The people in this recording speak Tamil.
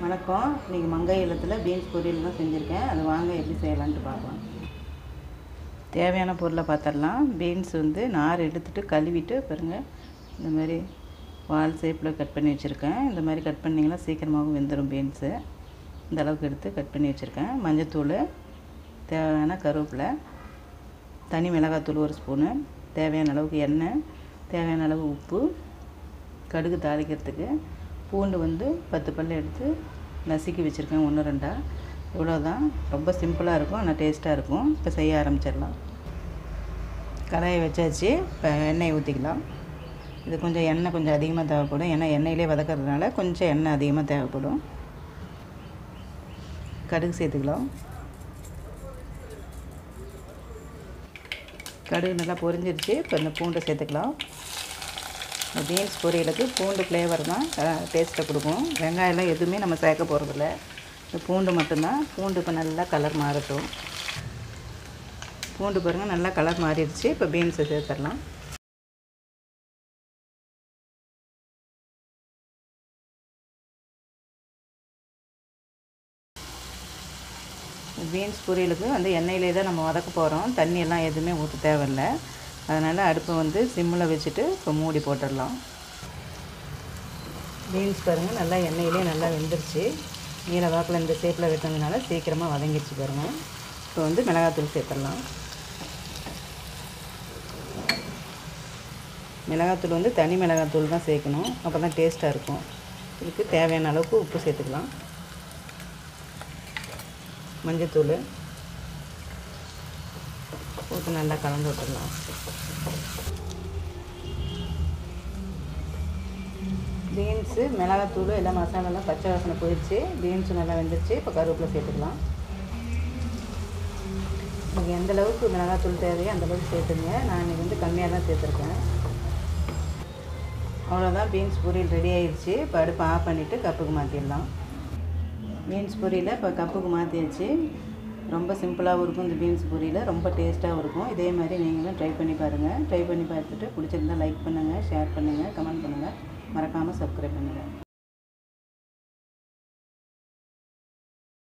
வணக்கம் இன்றைக்கி மங்கை இல்லத்தில் பீன்ஸ் பொரியல் தான் செஞ்சுருக்கேன் அது வாங்க எப்படி செய்யலான்ட்டு பார்க்கலாம் தேவையான பொருளை பார்த்துடலாம் பீன்ஸ் வந்து நார் எடுத்துட்டு கழுவிட்டு பாருங்க இந்த மாதிரி வால் ஷேப்பில் கட் பண்ணி வச்சுருக்கேன் இந்த மாதிரி கட் பண்ணிங்கன்னா சீக்கிரமாகவும் வெந்துடும் பீன்ஸு இந்த அளவுக்கு எடுத்து கட் பண்ணி வச்சுருக்கேன் மஞ்சத்தூள் தேவையான கருவேப்பிலை தனி மிளகாத்தூள் ஒரு ஸ்பூனு தேவையான அளவுக்கு எண்ணெய் தேவையான அளவு உப்பு கடுகு தாளிக்கிறதுக்கு பூண்டு வந்து பத்து பல் எடுத்து நசுக்கி வச்சுருக்கேன் ஒன்று ரெண்டாக இவ்வளோதான் ரொம்ப சிம்பிளாக இருக்கும் ஆனால் டேஸ்ட்டாக இருக்கும் இப்போ செய்ய ஆரம்பிச்சிடலாம் கடாயை வச்சாச்சு இப்போ எண்ணெய் ஊற்றிக்கலாம் இது கொஞ்சம் எண்ணெய் கொஞ்சம் அதிகமாக தேவைப்படும் ஏன்னா எண்ணெயிலே வதக்கிறதுனால கொஞ்சம் எண்ணெய் அதிகமாக தேவைப்படும் கடுகு சேர்த்துக்கலாம் கடுகு நல்லா பொரிஞ்சிருச்சு இப்போ இந்த பூண்டை சேர்த்துக்கலாம் இந்த பீன்ஸ் பொரியலுக்கு பூண்டு ஃப்ளேவர் தான் டேஸ்ட்டை கொடுக்கும் வெங்காயம்லாம் எதுவுமே நம்ம சேர்க்க போகிறதில்ல இந்த பூண்டு மட்டும்தான் பூண்டு இப்போ நல்லா கலர் மாறட்டும் பூண்டு பாருங்கள் நல்லா கலர் மாறிடுச்சு இப்போ பீன்ஸை சேர்த்துடலாம் பீன்ஸ் பொரியலுக்கு வந்து எண்ணெயிலே தான் நம்ம வதக்க போகிறோம் தண்ணியெல்லாம் எதுவுமே ஊற்ற தேவையில்ல அதனால் அடுப்பை வந்து சிம்மில் வச்சுட்டு இப்போ மூடி போட்டுடலாம் பீன்ஸ் பாருங்கள் நல்லா எண்ணெயிலே நல்லா வெந்துருச்சு நீல வாக்கில் இந்த ஷேப்பில் வெட்டினதுனால சீக்கிரமாக வதங்கிடுச்சு பாருங்கள் இப்போ வந்து மிளகாத்தூள் சேர்த்துடலாம் மிளகாத்தூள் வந்து தனி மிளகாத்தூள் தான் சேர்க்கணும் அப்போ தான் டேஸ்ட்டாக இருக்கும் இதுக்கு தேவையான அளவுக்கு உப்பு சேர்த்துக்கலாம் மஞ்சத்தூள் போட்டு நல்லா கலந்து விட்டுடலாம் பீன்ஸு மிளகாத்தூள் எல்லாம் மசாலாலாம் பச்சை வாசனை போயிடுச்சு பீன்ஸு நல்லா வெந்துருச்சு இப்போ கருவேப்பிலை சேர்த்துக்கலாம் உங்களுக்கு எந்த அளவுக்கு மிளகாத்தூள் தேவையோ அந்த அளவுக்கு சேர்த்துங்க நான் இன்றைக்கி வந்து கம்மியாக தான் சேர்த்துருக்கேன் அவ்வளோதான் பீன்ஸ் பொரியல் ரெடி ஆயிடுச்சு இப்போ அடுப்பு ஆஃப் பண்ணிவிட்டு கப்புக்கு மாற்றிடலாம் பீன்ஸ் பொரியலை இப்போ கப்புக்கு மாற்றியாச்சு ரொம்ப சிம்பிளாகவும் இருக்கும் இந்த பீன்ஸ் பொரியல் ரொம்ப டேஸ்ட்டாகவும் இருக்கும் இதே மாதிரி நீங்களும் ட்ரை பண்ணி பாருங்கள் ட்ரை பண்ணி பார்த்துட்டு பிடிச்சிருந்தா லைக் பண்ணுங்கள் ஷேர் பண்ணுங்கள் கமெண்ட் பண்ணுங்கள் மறக்காமல் சப்ஸ்கிரைப் பண்ணுங்கள்